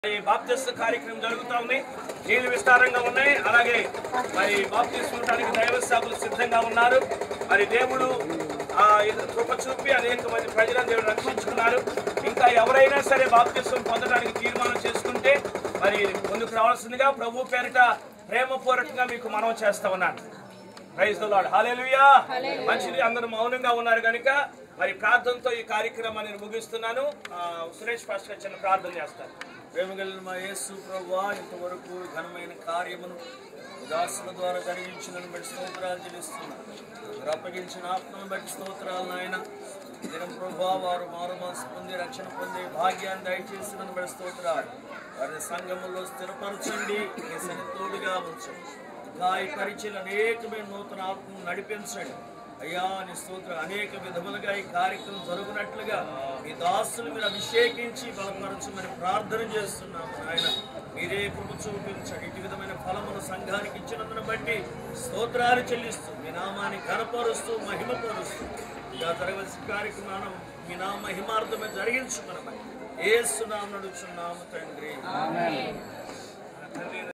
ఈ బాప్తిస్త కార్యక్రమం జరుగుతా ఉంది నీళ్లు విస్తారంగా ఉన్నాయి అలాగే మరి బాప్తిస్తుండడానికి దైవ సేవకులు సిద్ధంగా ఉన్నారు మరి దేవుడు ఆ ఇది కృప చూపి అనేక మంది ప్రజలను దేవుడు రక్షించుకున్నారు ఇంకా ఎవరైనా సరే బాప్తిస్వం పొందడానికి తీర్మానం చేసుకుంటే మరి ముందుకు రావాల్సిందిగా ప్రభు పేరిట ప్రేమపూర్వకంగా మీకు మనవి చేస్తా ఉన్నాను ప్రైజ్ ద లార్డ్ హల్లెలూయా మంచిది అందరూ మౌనంగా ఉన్నారు కనుక మరి ప్రార్థనతో ఈ కార్యక్రమాన్ని నేను ముగిస్తున్నాను ఆ, సురేష్ పాస్టర్ చిన్న ప్రార్థన చేస్తాను ప్రేమగలిగిన మా యేసు ప్రభా ఇంతవరకు ఘనమైన కార్యమును దాసుల ద్వారా జరిగించిన బట్టి స్తోత్రాలు చెల్లిస్తున్నాం మీరు అప్పగించిన ఆత్మను బట్టి స్తోత్రాలు నాయన దినం ప్రభా వారు మారు మనసు పొంది రక్షణ పొందే భాగ్యాన్ని దయచేసిన బట్టి స్తోత్రాలు వారి సంఘములో స్థిరపరచండి మీ సన్నితోడుగా ఉంచండి గాయ పరిచయలు అనేకమైన నూతన ఆత్మను నడిపించండి అయ్యా నీ స్తోత్రం అనేక విధములుగా ఈ కార్యక్రమం జరుగునట్లుగా మీ దాసులు మీరు అభిషేకించి బలపరచమని ప్రార్థన చేస్తున్నాము ఆయన మీరే కృప చూపించండి ఇటు విధమైన ఫలమును సంఘానికి ఇచ్చినందును బట్టి స్తోత్రాలు చెల్లిస్తూ మీ నామాన్ని ఘనపరుస్తూ మహిమపరుస్తూ ఇంకా జరగవలసిన కార్యక్రమాన్ని మీ నామ మహిమార్థమే జరిగించుకున్నామని ఏసునామ నడుచున్నాము తండ్రి